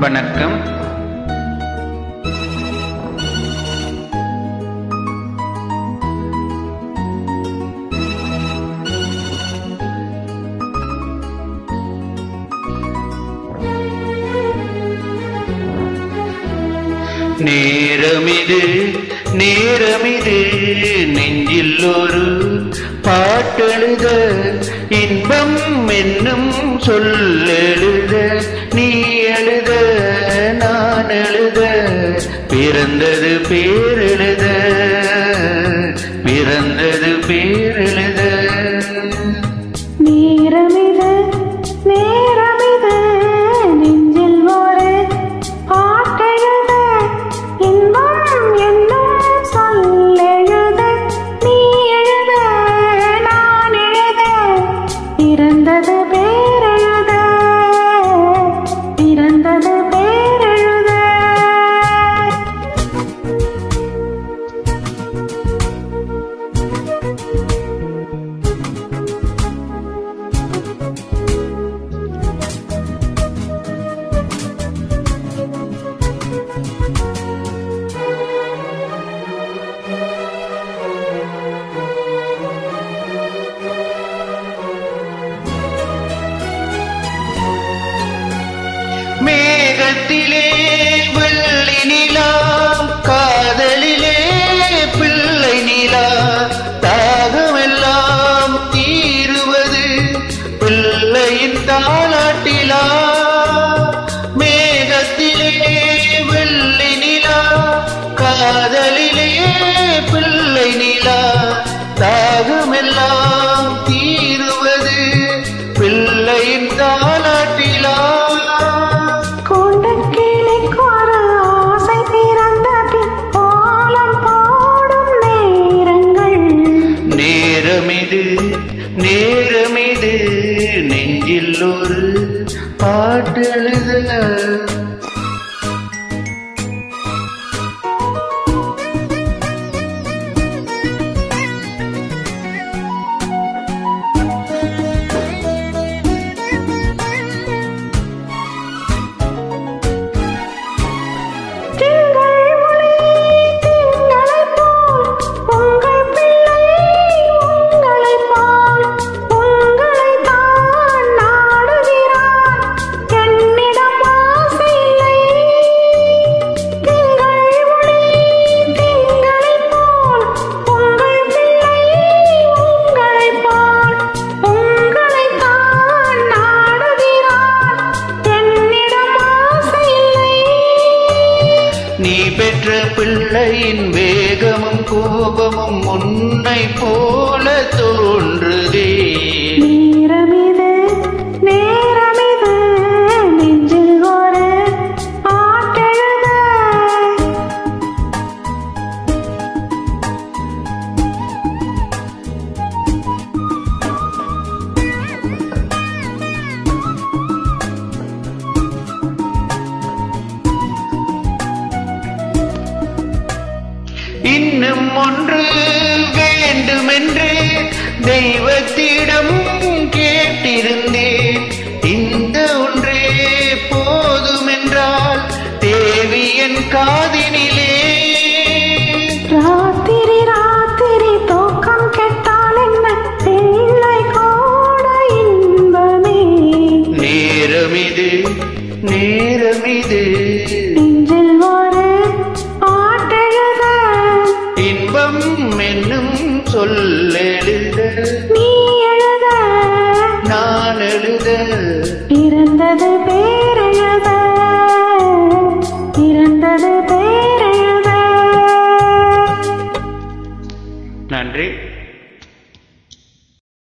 வணக்கம் நேரமிது நேரமிது நெஞ்சில் ஒரு பாட்டெழுத இன்பம் என்னும் சொல்லெழுத நீ எழுத நான் எழுத பிறந்தது பேரெழுத பிறந்தது பேரெழுத நேரமிது நேரமிது நெஞ்சில் ஒரு பாட்டெழுத இன்பம் என்னும் சொல்லெழுத நீ எழுத நான் எழுத பிறந்தது பேரெழுத பிறந்தது பேரெழுத மேகத்திலே வெள்ளி நிலா காதலிலே பிள்ளை நிலா தாகமெல்லாம் தீருவது பிள்ளையின் தாளாட்டிலா மேகத்திலே வெள்ளி நிலா காதலிலே பிள்ளை நிலா தாகமெல்லாம் தீருவது பிள்ளையின் தாளாட்டிலா கூண்டுக்கிளிக்கு ஒரு ஆசை பிறந்த பின் கோலம் போடும் நேரங்கள் நேரமிது நேரமிது நெஞ்சில் ஒரு பாட்டெழுத திங்கள் ஒளி திங்களைப் போல் உங்கள் பிள்ளை உங்களைப் போல் உங்களைத் தான் நாடுகிறான் என்னிடம் ஆசை இல்லை திங்கள் ஒளி திங்களைப் போல் உங்கள் பிள்ளை உங்களைப் போல் உங்களைத் தான் நாடுகிறான் என்னிடம் ஆசை இல்லை நீ பெற்ற பிள்ளையின் வேகமும் கோபமும் உன்னை போல தோன்றுதே நேரமிது நேரமிது நெஞ்சில் ஒரு பாட்டெழுத இன்னும் ஒன்று வேண்டுமென்று தெய்வத்திடம் கேட்டிருந்தேன் இந்த ஒன்றே போதுமென்றால் தேவி என் காதினிலே ராத்திரி ராத்திரி தூக்கம் கெட்டால் என்ன பிள்ளை கூட இன்பமே நேரமிது நேரமிது நெஞ்சில் ஒரு பாட்டெழுத இன்பம் என்னும் சொல்லெழுத நீ எழுத நான் எழுத பிறந்தது பேரெழுத பிறந்தது பேரெழுத நன்றி